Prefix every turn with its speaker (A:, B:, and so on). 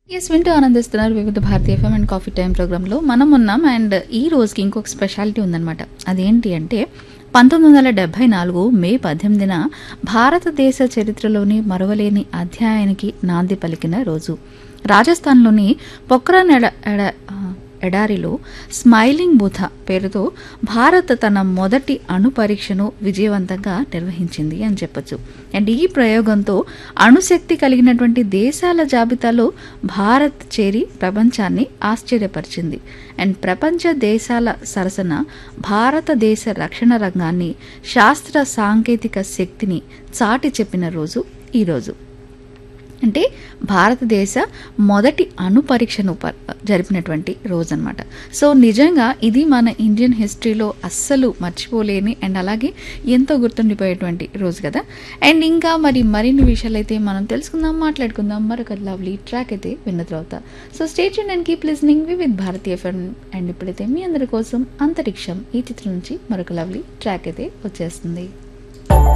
A: yes వింటూ ఆనందిస్తున్నారు Vividh Bharati FM and coffee time ప్రోగ్రాంలో మనం ఉన్నాం అండ్ ఈ రోజుకి ఇంకొక స్పెషాలిటీ ఉందన్నమాట అదేంటి అంటే పంతొమ్మిది వందల డెబ్బై నాలుగు మే పద్దెనిమిదిన భారతదేశ చరిత్రలోని మరువలేని అధ్యాయానికి నాంది పలికిన రోజు రాజస్థాన్లోని పొక్రాన్ ఎడ ఎడ ఆ, ఎడారిలో స్మైలింగ్ బుధ పేరుతో భారత్ తన మొదటి అణు పరీక్షను విజయవంతంగా నిర్వహించింది అని చెప్పొచ్చు అండ్ ఈ ప్రయోగంతో అణుశక్తి కలిగినటువంటి దేశాల జాబితాలో భారత్ చేరి ప్రపంచాన్ని ఆశ్చర్యపరిచింది అండ్ ప్రపంచ దేశాల సరసన భారతదేశ రక్షణ రంగాన్ని శాస్త్ర సాంకేతిక శక్తిని చాటి చెప్పిన రోజు ఈరోజు అంటే భారతదేశ మొదటి అణు పరీక్షను ప- జరిపినటువంటి రోజు అనమాట సో నిజంగా ఇది మన ఇండియన్ హిస్టరీలో అస్సలు మర్చిపోలేని అండ్ అలాగే ఎంతో గుర్తుండిపోయేటువంటి రోజు కదా అండ్ ఇంకా మరి మరిన్ని విషయాలు అయితే మనం తెలుసుకుందాం మాట్లాడుకుందాం మరొక లవ్లీ ట్రాక్ అయితే విన్న తర్వాత so state and keep listening with Bharati fun and ఇప్పుడైతే మీ అందరి కోసం అంతరిక్షం ఈ చిత్రం నుంచి మరొక లవ్లీ ట్రాక్ అయితే వచ్చేస్తుంది